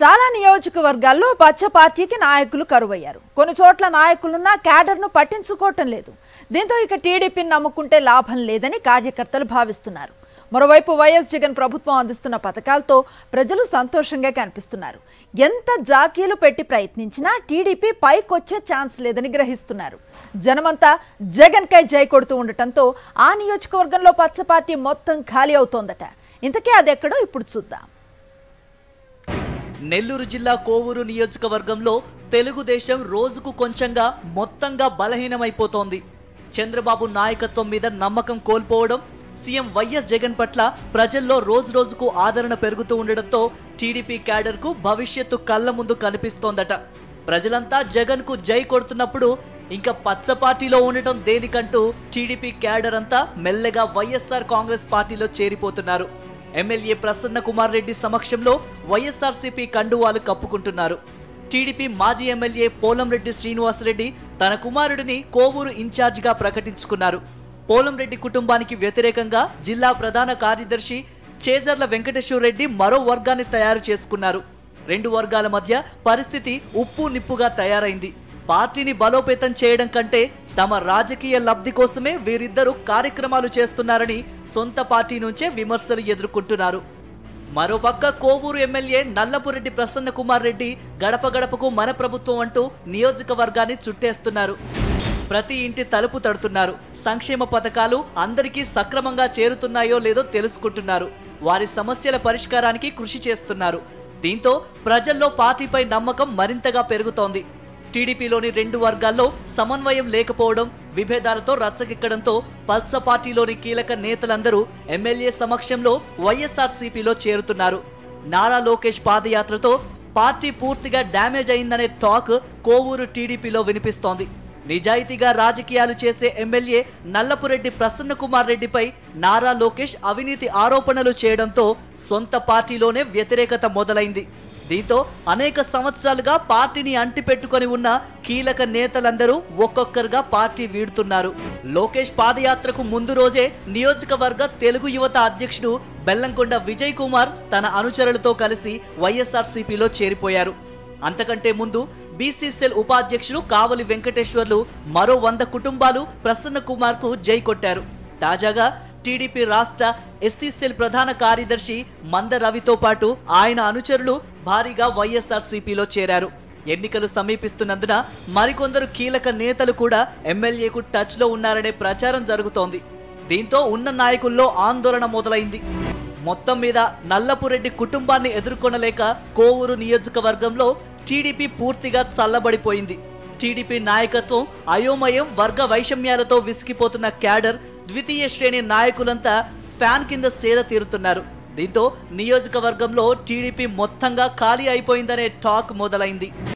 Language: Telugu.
చాలా నియోజకవర్గాల్లో పచ్చ పార్టీకి నాయకులు కరువయ్యారు కొన్ని చోట్ల నాయకులున్న క్యాడర్ను పట్టించుకోవటం లేదు దీంతో ఇక టీడీపీని నమ్ముకుంటే లాభం లేదని కార్యకర్తలు భావిస్తున్నారు మరోవైపు వైఎస్ జగన్ ప్రభుత్వం అందిస్తున్న పథకాలతో ప్రజలు సంతోషంగా కనిపిస్తున్నారు ఎంత జాకీలు పెట్టి ప్రయత్నించినా టీడీపీ పైకొచ్చే ఛాన్స్ లేదని గ్రహిస్తున్నారు జనమంతా జగన్ కై జై కొడుతూ ఉండటంతో ఆ నియోజకవర్గంలో పచ్చ పార్టీ మొత్తం ఖాళీ అవుతోందట ఇంతకీ అదెక్కడో ఇప్పుడు చూద్దాం నెల్లూరు జిల్లా కోవూరు నియోజకవర్గంలో తెలుగుదేశం రోజుకు కొంచెంగా మొత్తంగా బలహీనమైపోతోంది చంద్రబాబు నాయకత్వం మీద నమ్మకం కోల్పోవడం సీఎం వైఎస్ జగన్ పట్ల ప్రజల్లో రోజు రోజుకు ఆదరణ పెరుగుతూ ఉండడంతో టీడీపీ క్యాడర్కు భవిష్యత్తు కళ్ళ ముందు కనిపిస్తోందట ప్రజలంతా జగన్కు జై కొడుతున్నప్పుడు ఇంకా పచ్చ పార్టీలో ఉండటం దేనికంటూ టీడీపీ క్యాడర్ అంతా మెల్లగా వైఎస్ఆర్ కాంగ్రెస్ పార్టీలో చేరిపోతున్నారు ఎమ్మెల్యే ప్రసన్న కుమార్ రెడ్డి సమక్షంలో వైఎస్ఆర్సీపీ కండువాలు కప్పుకుంటున్నారు టీడీపీ మాజీ ఎమ్మెల్యే పోలంరెడ్డి శ్రీనివాసరెడ్డి తన కుమారుడిని కోవూరు ఇన్ఛార్జిగా ప్రకటించుకున్నారు పోలంరెడ్డి కుటుంబానికి వ్యతిరేకంగా జిల్లా ప్రధాన కార్యదర్శి చేజర్ల వెంకటేశ్వర రెడ్డి మరో వర్గాన్ని తయారు చేసుకున్నారు రెండు వర్గాల మధ్య పరిస్థితి ఉప్పు నిప్పుగా తయారైంది పార్టీని బలోపేతం చేయడం కంటే తమ రాజకీయ లబ్ధి కోసమే వీరిద్దరూ కార్యక్రమాలు చేస్తున్నారని సొంత పార్టీ నుంచే విమర్శలు ఎదుర్కొంటున్నారు మరోపక్క కోవూరు ఎమ్మెల్యే నల్లపురెడ్డి ప్రసన్న కుమార్ రెడ్డి గడప గడపకు మన ప్రభుత్వం అంటూ నియోజకవర్గాన్ని చుట్టేస్తున్నారు ప్రతి ఇంటి తలుపు తడుతున్నారు సంక్షేమ పథకాలు అందరికీ సక్రమంగా చేరుతున్నాయో లేదో తెలుసుకుంటున్నారు వారి సమస్యల పరిష్కారానికి కృషి చేస్తున్నారు దీంతో ప్రజల్లో పార్టీపై నమ్మకం మరింతగా పెరుగుతోంది టీడీపీలోని రెండు వర్గాల్లో సమన్వయం లేకపోవడం విభేదాలతో రచ్చకెక్కడంతో పల్స పార్టీలోని కీలక నేతలందరూ ఎమ్మెల్యే సమక్షంలో వైఎస్ఆర్సీపీలో చేరుతున్నారు నారా లోకేష్ పాదయాత్రతో పార్టీ పూర్తిగా డ్యామేజ్ అయిందనే టాక్ కోవూరు టీడీపీలో వినిపిస్తోంది నిజాయితీగా రాజకీయాలు చేసే ఎమ్మెల్యే నల్లపురెడ్డి ప్రసన్న కుమార్ రెడ్డిపై నారా లోకేష్ అవినీతి ఆరోపణలు చేయడంతో సొంత పార్టీలోనే వ్యతిరేకత మొదలైంది దీంతో అనేక సంవత్సరాలుగా పార్టీని అంటిపెట్టుకొని ఉన్న కీలక నేతలందరూ ఒక్కొక్కరుగా పార్టీ వీడుతున్నారు లోకేష్ పాదయాత్రకు ముందు రోజే నియోజకవర్గ తెలుగు యువత అధ్యక్షుడు బెల్లంకొండ విజయ్ కుమార్ తన అనుచరులతో కలిసి వైఎస్ఆర్సీపీలో చేరిపోయారు అంతకంటే ముందు బీసీసీఎల్ ఉపాధ్యక్షులు కావలి వెంకటేశ్వర్లు మరో వంద కుటుంబాలు ప్రసన్న కుమార్ కు జై కొట్టారు తాజాగా టీడీపీ రాష్ట్ర ఎస్సీసీఎల్ ప్రధాన కార్యదర్శి మంద రవితో పాటు ఆయన అనుచరులు భారీగా వైఎస్ఆర్సీపీలో చేరారు ఎన్నికలు సమీపిస్తున్నందున మరికొందరు కీలక నేతలు కూడా ఎమ్మెల్యేకు టచ్లో ఉన్నారనే ప్రచారం జరుగుతోంది దీంతో ఉన్న నాయకుల్లో ఆందోళన మొదలైంది మొత్తం మీద నల్లపురెడ్డి కుటుంబాన్ని ఎదుర్కొనలేక కోవూరు నియోజకవర్గంలో టీడీపీ పూర్తిగా చల్లబడిపోయింది టీడీపీ నాయకత్వం అయోమయం వర్గ వైషమ్యాలతో విసిగిపోతున్న క్యాడర్ ద్వితీయ శ్రేణి నాయకులంతా ఫ్యాన్ కింద సేద తీరుతున్నారు దీంతో నియోజకవర్గంలో టీడీపీ మొత్తంగా ఖాళీ అయిపోయిందనే టాక్ మొదలైంది